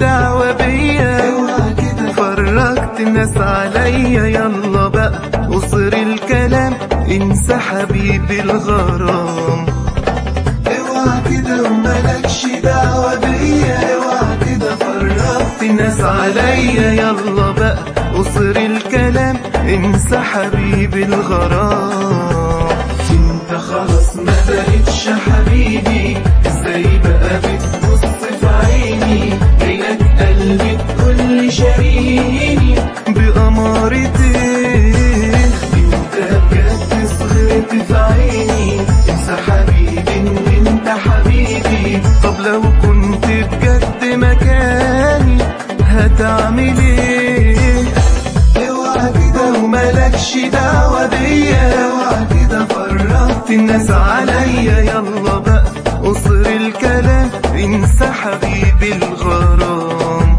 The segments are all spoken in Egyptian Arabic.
دعوة بيا اوعى كده فرجت الناس عليا يلا بقى قصر الكلام انسى حبيبي الغرام اوعى كده وملكش دعوة بيا اوعى كده فرجت الناس عليا يلا بقى قصر الكلام انسى حبيبي الغرام انت خلاص ما بقتش حبيبي ازاي بقى بتبص في عيني جايلك قلبي تقول شاريني بأمارتين انت بجد صغرت في عيني انسى حبيبي ان انت حبيبي طب لو كنت بجد مكاني هتعمل ايه اوعى كده وملكش دعوة بيا اوعى كده فرقت الناس عليا يلا بقى قصر الكلام انسى حبيبي الغرام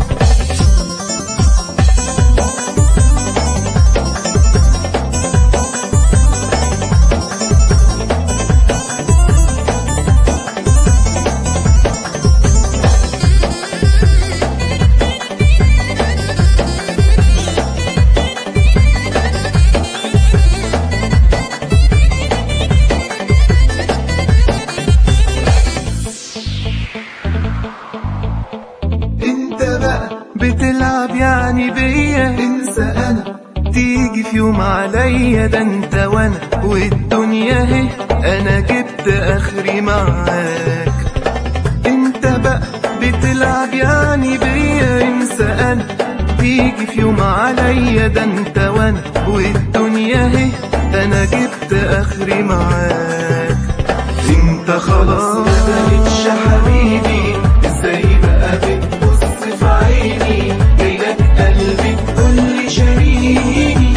انت بقى بتلعب يعني بيا انسى انا تيجي في يوم عليا ده انت وانا والدنيا اهي انا جبت اخري معاك انت بقى بتلعب يعني بيا انسى انا تيجي في يوم عليا ده انت وانا والدنيا اهي انا جبت اخري معاك انت خلاص ما بقتش حبيبي ازاي بقى بتبص في عيني جايلك قلبي تقول شاريني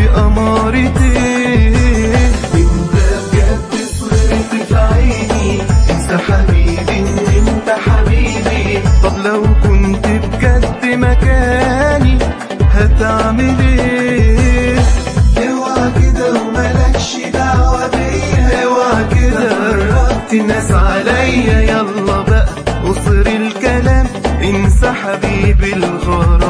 بأمارتين انت بجد صغرت في عيني انسى حبيبي ان انت حبيبي طب لو كنت بجد مكاني هتعمل ايه اوعى كده وملكش دعوة بيا اوعى كده فرقت الناس عليا يلا بقى قصر الكلام انسى حبيبي الغرام